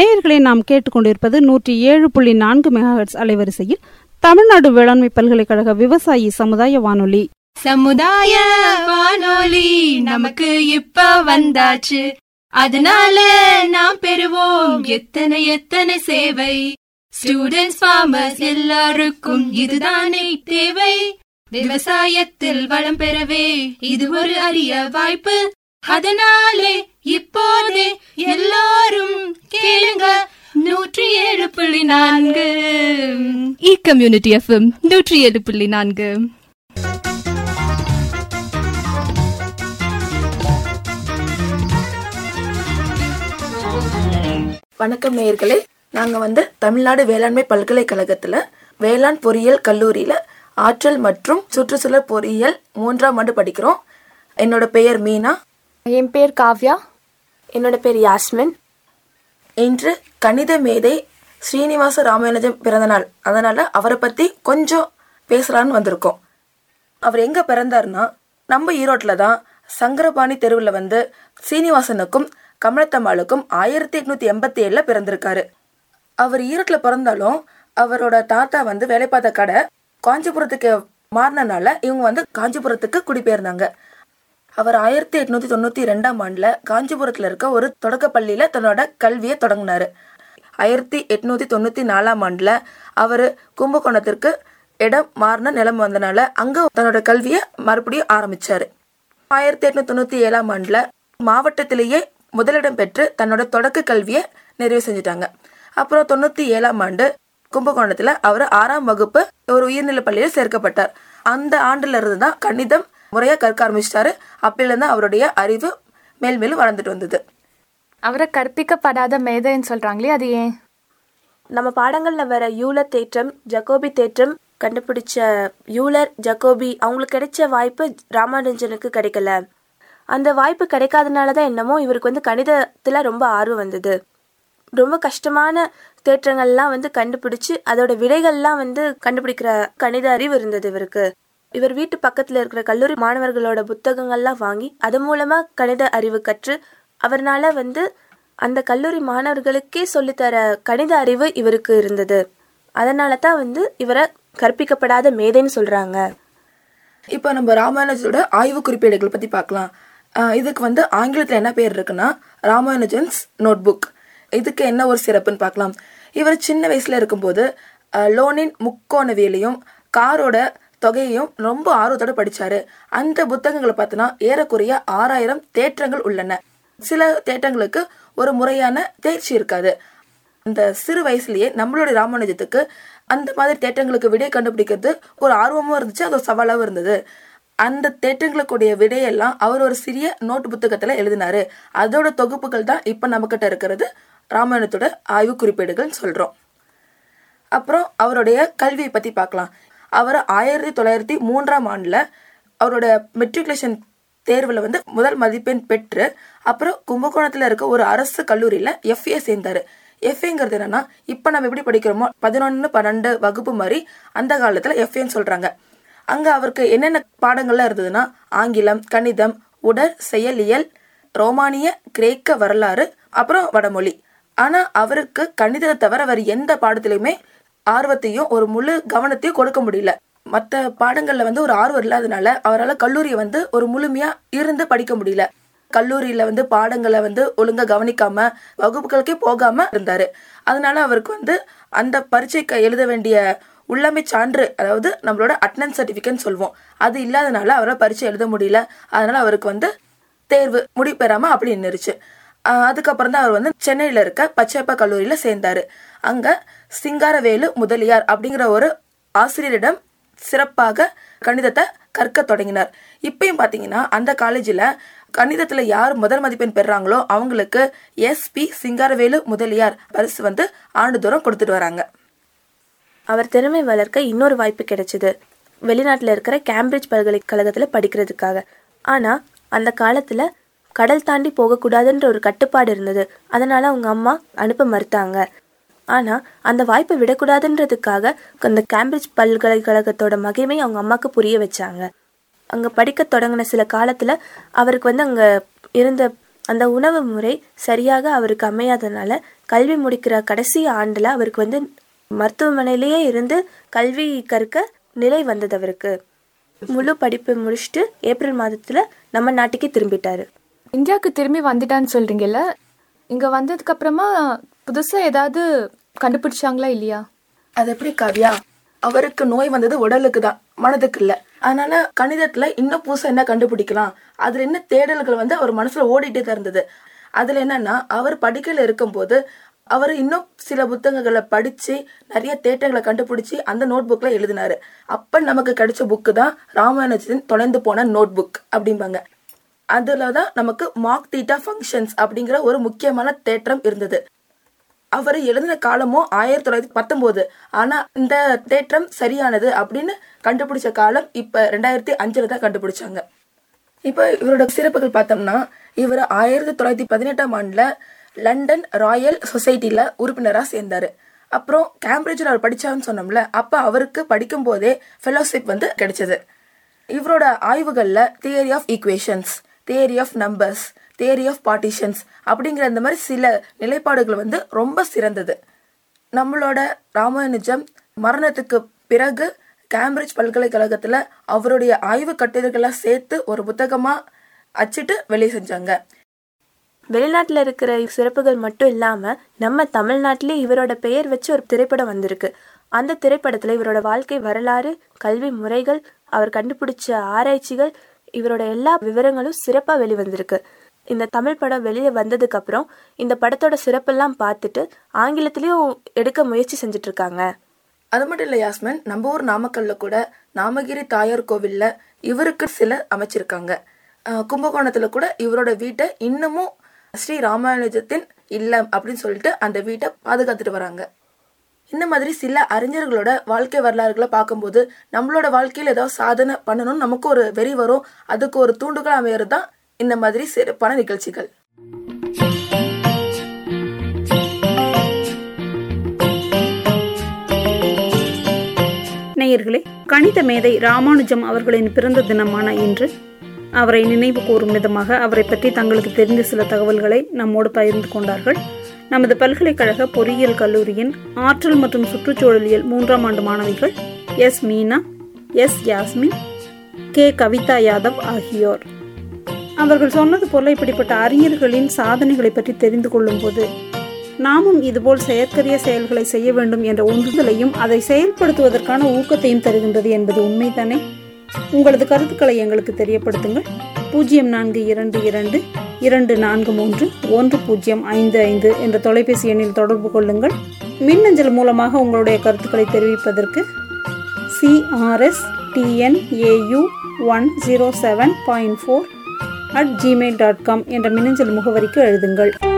நேயர்களை நாம் கேட்டுக்கொண்டிருப்பது நூற்றி ஏழு புள்ளி நான்கு மெகாஹெட்ஸ் அலைவரிசையில் தமிழ்நாடு வேளாண்மை பல்கலைக்கழக விவசாயி சமுதாய வானொலி சமுதாய வானொலி நமக்கு இப்ப வந்தாச்சு அதனால நாம் பெறுவோம் எத்தனை எத்தனை சேவை ஸ்டூடெண்ட்ஸ் ஃபார்மர்ஸ் எல்லாருக்கும் இதுதானே தேவை விவசாயத்தில் வளம் பெறவே இது ஒரு அரிய வாய்ப்பு அதனாலே இப்போதே எல்லாரும் கேளுங்க நூற்றி ஏழு புள்ளி நான்கு இ கம்யூனிட்டி எஃப்எம் நூற்றி ஏழு புள்ளி நான்கு வணக்கம் நேயர்களே நாங்க வந்து தமிழ்நாடு வேளாண்மை பல்கலைக்கழகத்துல வேளாண் பொறியியல் கல்லூரியில ஆற்றல் மற்றும் சுற்றுச்சூழல் பொறியியல் மூன்றாம் ஆண்டு படிக்கிறோம் என்னோட பெயர் மீனா என் பேர் காவ்யா என்னோட பேர் யாஸ்மின் இன்று கணித மேதை ஸ்ரீனிவாச ராமானுஜம் பிறந்தநாள் அதனால அவரை பத்தி கொஞ்சம் பேசலான்னு வந்திருக்கோம் அவர் எங்க பிறந்தாருன்னா நம்ம ஈரோட்டில் தான் சங்கரபாணி தெருவில் வந்து சீனிவாசனுக்கும் கமலத்தம்மாளுக்கும் ஆயிரத்தி எட்நூத்தி எண்பத்தி ஏழுல பிறந்திருக்காரு அவர் ஈரோட்டில் பிறந்தாலும் அவரோட தாத்தா வந்து வேலை பார்த்த கடை காஞ்சிபுரத்துக்கு மாறினனால இவங்க வந்து காஞ்சிபுரத்துக்கு குடிபெயர்ந்தாங்க அவர் ஆயிரத்தி எட்நூத்தி தொண்ணூத்தி ரெண்டாம் ஆண்டுல காஞ்சிபுரத்துல இருக்க ஒரு தொடக்க பள்ளியில தன்னோட கல்வியை தொடங்கினாரு ஆயிரத்தி எட்நூத்தி தொண்ணூத்தி நாலாம் ஆண்டுல அவரு கும்பகோணத்திற்கு இடம் மாறின நிலம் வந்தனால அங்க தன்னோட கல்வியை மறுபடியும் ஆரம்பிச்சாரு ஆயிரத்தி எட்நூத்தி தொண்ணூத்தி ஏழாம் ஆண்டுல மாவட்டத்திலேயே முதலிடம் பெற்று தன்னோட தொடக்க கல்வியை நிறைவு செஞ்சுட்டாங்க அப்புறம் தொண்ணூத்தி ஏழாம் ஆண்டு கும்பகோணத்துல அவர் ஆறாம் வகுப்பு ஒரு உயர்நிலை பள்ளியில் சேர்க்கப்பட்டார் அந்த ஆண்டுல இருந்து தான் கணிதம் முறையா கற்க ஆரம்பிச்சிட்டாரு அப்பையில இருந்து அவருடைய அறிவு மேல் மேலும் வளர்ந்துட்டு வந்தது அவரை கற்பிக்கப்படாத மேதைன்னு சொல்றாங்களே அது ஏன் நம்ம பாடங்கள்ல வர யூலர் தேற்றம் ஜக்கோபி தேற்றம் கண்டுபிடிச்ச யூலர் ஜக்கோபி அவங்களுக்கு கிடைச்ச வாய்ப்பு ராமானுஜனுக்கு கிடைக்கல அந்த வாய்ப்பு கிடைக்காதனால தான் என்னமோ இவருக்கு வந்து கணிதத்துல ரொம்ப ஆர்வம் வந்தது ரொம்ப கஷ்டமான தேற்றங்கள்லாம் வந்து கண்டுபிடிச்சு அதோட விடைகள்லாம் வந்து கண்டுபிடிக்கிற கணித அறிவு இருந்தது இவருக்கு இவர் வீட்டு பக்கத்துல இருக்கிற கல்லூரி மாணவர்களோட புத்தகங்கள்லாம் வாங்கி அது மூலமா கணித அறிவு கற்று அவர்னால வந்து அந்த கல்லூரி மாணவர்களுக்கே சொல்லித்தர கணித அறிவு இவருக்கு இருந்தது அதனால தான் வந்து இவரை கற்பிக்கப்படாத மேதைன்னு சொல்றாங்க இப்போ நம்ம ராமானுஜரோட ஆய்வு குறிப்பேடுகள் பத்தி பார்க்கலாம் ஆஹ் இதுக்கு வந்து ஆங்கிலத்தில் என்ன பேர் இருக்குன்னா ராமானுஜன்ஸ் நோட்புக் இதுக்கு என்ன ஒரு சிறப்புன்னு பார்க்கலாம் இவர் சின்ன வயசுல இருக்கும்போது ஆஹ் லோனின் முக்கோணவியலையும் காரோட தொகையையும் ரொம்ப ஆர்வத்தோட படிச்சாரு அந்த புத்தகங்களை பார்த்தோன்னா ஏறக்குறைய ஆறாயிரம் தேற்றங்கள் உள்ளன சில தேற்றங்களுக்கு ஒரு முறையான தேர்ச்சி இருக்காது அந்த சிறு வயசுலயே நம்மளுடைய ராமானுஜத்துக்கு அந்த மாதிரி தேட்டங்களுக்கு விடை கண்டுபிடிக்கிறது ஒரு ஆர்வமும் இருந்துச்சு அது ஒரு சவாலாகவும் இருந்தது அந்த தேட்டங்களுக்குடைய விடையெல்லாம் அவர் ஒரு சிறிய நோட்டு புத்தகத்துல எழுதினாரு அதோட தொகுப்புகள் தான் இப்ப நம்மக்கிட்ட இருக்கிறது ராமாயணத்தோட ஆய்வு குறிப்பேடுகள் சொல்றோம் அப்புறம் அவருடைய கல்வியை பத்தி பார்க்கலாம் அவர் ஆயிரத்தி தொள்ளாயிரத்தி மூன்றாம் ஆண்டுல அவரோட மெட்ரிகுலேஷன் தேர்வுல வந்து முதல் மதிப்பெண் பெற்று அப்புறம் கும்பகோணத்துல இருக்க ஒரு அரசு கல்லூரியில எஃப்ஏ சேர்ந்தாரு எஃப்ஏங்கிறது என்னன்னா இப்ப நம்ம எப்படி படிக்கிறோமோ பதினொன்னு பன்னெண்டு வகுப்பு மாதிரி அந்த காலத்துல எஃப்ஏன்னு சொல்றாங்க அங்க அவருக்கு என்னென்ன பாடங்கள்லாம் இருந்ததுன்னா ஆங்கிலம் கணிதம் உடற் செயலியல் ரோமானிய கிரேக்க வரலாறு அப்புறம் வடமொழி ஆனா அவருக்கு கணிதத்தை தவிர வேற எந்த பாடத்திலையுமே ஆர்வத்தையும் ஒரு முழு கவனத்தையும் கொடுக்க முடியல மற்ற பாடங்கள்ல வந்து ஒரு ஆர்வம் இல்லாதனால அவரால் கல்லூரியை வந்து ஒரு முழுமையா இருந்து படிக்க முடியல கல்லூரியில வந்து பாடங்களை வந்து ஒழுங்கா கவனிக்காம வகுப்புகளுக்கே போகாம இருந்தாரு அதனால அவருக்கு வந்து அந்த பரீட்சைக்கு எழுத வேண்டிய உள்ளமை சான்று அதாவது நம்மளோட அட்டனன்ஸ் சர்டிஃபிகேட் சொல்லுவோம் அது இல்லாதனால அவரால் பரீட்சை எழுத முடியல அதனால அவருக்கு வந்து தேர்வு முடிப்பெறாம அப்படி நின்றுச்சு ஆஹ் அதுக்கப்புறம் தான் அவர் வந்து சென்னையில இருக்க பச்சையப்பா கல்லூரியில சேர்ந்தாரு அங்க சிங்காரவேலு முதலியார் அப்படிங்கிற ஒரு ஆசிரியரிடம் சிறப்பாக கணிதத்தை கற்க தொடங்கினார் இப்பயும் பாத்தீங்கன்னா அந்த காலேஜில் கணிதத்துல யார் முதல் மதிப்பெண் பெறாங்களோ அவங்களுக்கு எஸ்பி சிங்காரவேலு முதலியார் பரிசு வந்து ஆண்டுதோறும் கொடுத்துட்டு வராங்க அவர் திறமை வளர்க்க இன்னொரு வாய்ப்பு கிடைச்சது வெளிநாட்டில் இருக்கிற கேம்பிரிட்ஜ் பல்கலைக்கழகத்தில் படிக்கிறதுக்காக ஆனால் அந்த காலத்தில் கடல் தாண்டி போகக்கூடாதுன்ற ஒரு கட்டுப்பாடு இருந்தது அதனால அவங்க அம்மா அனுப்ப மறுத்தாங்க ஆனால் அந்த வாய்ப்பை விடக்கூடாதுன்றதுக்காக அந்த கேம்பிரிட்ஜ் பல்கலைக்கழகத்தோட மகிமை அவங்க அம்மாவுக்கு புரிய வச்சாங்க அங்கே படிக்க தொடங்கின சில காலத்தில் அவருக்கு வந்து அங்கே இருந்த அந்த உணவு முறை சரியாக அவருக்கு அமையாதனால கல்வி முடிக்கிற கடைசி ஆண்டில் அவருக்கு வந்து மருத்துவமனையிலேயே இருந்து கல்வி கற்க நிலை வந்தது அவருக்கு முழு படிப்பு முடிச்சுட்டு ஏப்ரல் மாதத்தில் நம்ம நாட்டுக்கே திரும்பிட்டாரு இந்தியாவுக்கு திரும்பி வந்துட்டான்னு சொல்றீங்கல்ல இங்க வந்ததுக்கு அப்புறமா புதுசா ஏதாவது கண்டுபிடிச்சாங்களா இல்லையா அது எப்படி காவியா அவருக்கு நோய் வந்தது உடலுக்கு தான் மனதுக்கு இல்ல அதனால கணிதத்துல இன்னும் புதுசா என்ன கண்டுபிடிக்கலாம் அதுல என்ன தேடல்கள் வந்து அவர் மனசுல ஓடிட்டே தான் இருந்தது அதுல என்னன்னா அவர் படிக்கல இருக்கும்போது அவர் இன்னும் சில புத்தகங்களை படிச்சு நிறைய தேட்டங்களை கண்டுபிடிச்சு அந்த நோட் புக்ல எழுதினாரு அப்ப நமக்கு கிடைச்ச புக்கு தான் ராமானுஜன் தொலைந்து போன நோட் புக் அப்படிம்பாங்க அதுல தான் நமக்கு மார்க் தீட்டா ஃபங்க்ஷன்ஸ் அப்படிங்கிற ஒரு முக்கியமான தேற்றம் இருந்தது அவர் எழுதின காலமும் ஆயிரத்தி தொள்ளாயிரத்தி பத்தொன்பது ஆனா இந்த தேற்றம் சரியானது அப்படின்னு கண்டுபிடிச்ச காலம் இப்ப ரெண்டாயிரத்தி அஞ்சுல தான் கண்டுபிடிச்சாங்க இப்ப இவரோட சிறப்புகள் பார்த்தோம்னா இவர் ஆயிரத்தி தொள்ளாயிரத்தி பதினெட்டாம் ஆண்டுல லண்டன் ராயல் சொசைட்டில உறுப்பினரா சேர்ந்தாரு அப்புறம் கேம்பிரிட்ஜில் அவர் படிச்சாருன்னு சொன்னோம்ல அப்ப அவருக்கு படிக்கும் போதே ஃபெலோஷிப் வந்து கிடைச்சது இவரோட ஆய்வுகள்ல theory of equations theory of numbers theory of partitions அப்படிங்கிற இந்த மாதிரி சில நிலைப்பாடுகள் வந்து ரொம்ப சிறந்தது நம்மளோட ராமானுஜம் மரணத்துக்கு பிறகு கேம்பிரிட்ஜ் பல்கலைக்கழகத்துல அவருடைய ஆய்வு கட்டுரைகளை சேர்த்து ஒரு புத்தகமா அச்சிட்டு வெளியே செஞ்சாங்க வெளிநாட்டில் இருக்கிற சிறப்புகள் மட்டும் இல்லாமல் நம்ம தமிழ்நாட்டிலே இவரோட பெயர் வச்சு ஒரு திரைப்படம் வந்திருக்கு அந்த திரைப்படத்தில் இவரோட வாழ்க்கை வரலாறு கல்வி முறைகள் அவர் கண்டுபிடிச்ச ஆராய்ச்சிகள் இவரோட எல்லா விவரங்களும் சிறப்பாக வெளிவந்திருக்கு இந்த தமிழ் படம் வெளியே வந்ததுக்கு அப்புறம் இந்த படத்தோட சிறப்பெல்லாம் பார்த்துட்டு ஆங்கிலத்திலையும் எடுக்க முயற்சி செஞ்சுட்டு இருக்காங்க அது மட்டும் இல்ல யாஸ்மின் நம்ம ஊர் நாமக்கல்ல கூட நாமகிரி தாயார் கோவில்ல இவருக்கு சில அமைச்சிருக்காங்க அஹ் கும்பகோணத்துல கூட இவரோட வீட்டை இன்னமும் ஸ்ரீ ராமானுஜத்தின் இல்லம் அப்படின்னு சொல்லிட்டு அந்த வீட்டை பாதுகாத்துட்டு வராங்க இந்த மாதிரி சில அறிஞர்களோட வாழ்க்கை வரலாறுகளை பார்க்கும்போது நம்மளோட வாழ்க்கையில ஏதாவது சாதனை பண்ணணும்னு நமக்கு ஒரு வெறி வரும் அதுக்கு ஒரு தூண்டுகோல் அமையறது தான் இந்த மாதிரி சிறப்பான நிகழ்ச்சிகள் நேயர்களே கணித மேதை ராமானுஜம் அவர்களின் பிறந்த தினமான இன்று அவரை நினைவு கூறும் விதமாக அவரை பற்றி தங்களுக்கு தெரிந்த சில தகவல்களை நம்மோடு பகிர்ந்து கொண்டார்கள் நமது பல்கலைக்கழக பொறியியல் கல்லூரியின் ஆற்றல் மற்றும் சுற்றுச்சூழலியல் மூன்றாம் ஆண்டு மாணவிகள் S Meena S Yasmin K Kavitha Yadav ஆகியோர் அவர்கள் சொன்னது போல இப்படிப்பட்ட அறிஞர்களின் சாதனைகளை பற்றி தெரிந்து கொள்ளும்போது நாமும் இதுபோல் செயற்கரிய செயல்களை செய்ய வேண்டும் என்ற உந்துதலையும் அதை செயல்படுத்துவதற்கான ஊக்கத்தையும் தருகின்றது என்பது உண்மைதானே உங்களது கருத்துக்களை எங்களுக்கு தெரியப்படுத்துங்கள் பூஜ்ஜியம் நான்கு இரண்டு இரண்டு இரண்டு நான்கு மூன்று ஒன்று பூஜ்ஜியம் ஐந்து ஐந்து என்ற தொலைபேசி எண்ணில் தொடர்பு கொள்ளுங்கள் மின்னஞ்சல் மூலமாக உங்களுடைய கருத்துக்களை தெரிவிப்பதற்கு C R S T N A U one zero seven point four at Gmail dot com என்ற மின்னஞ்சல் முகவரிக்கு எழுதுங்கள்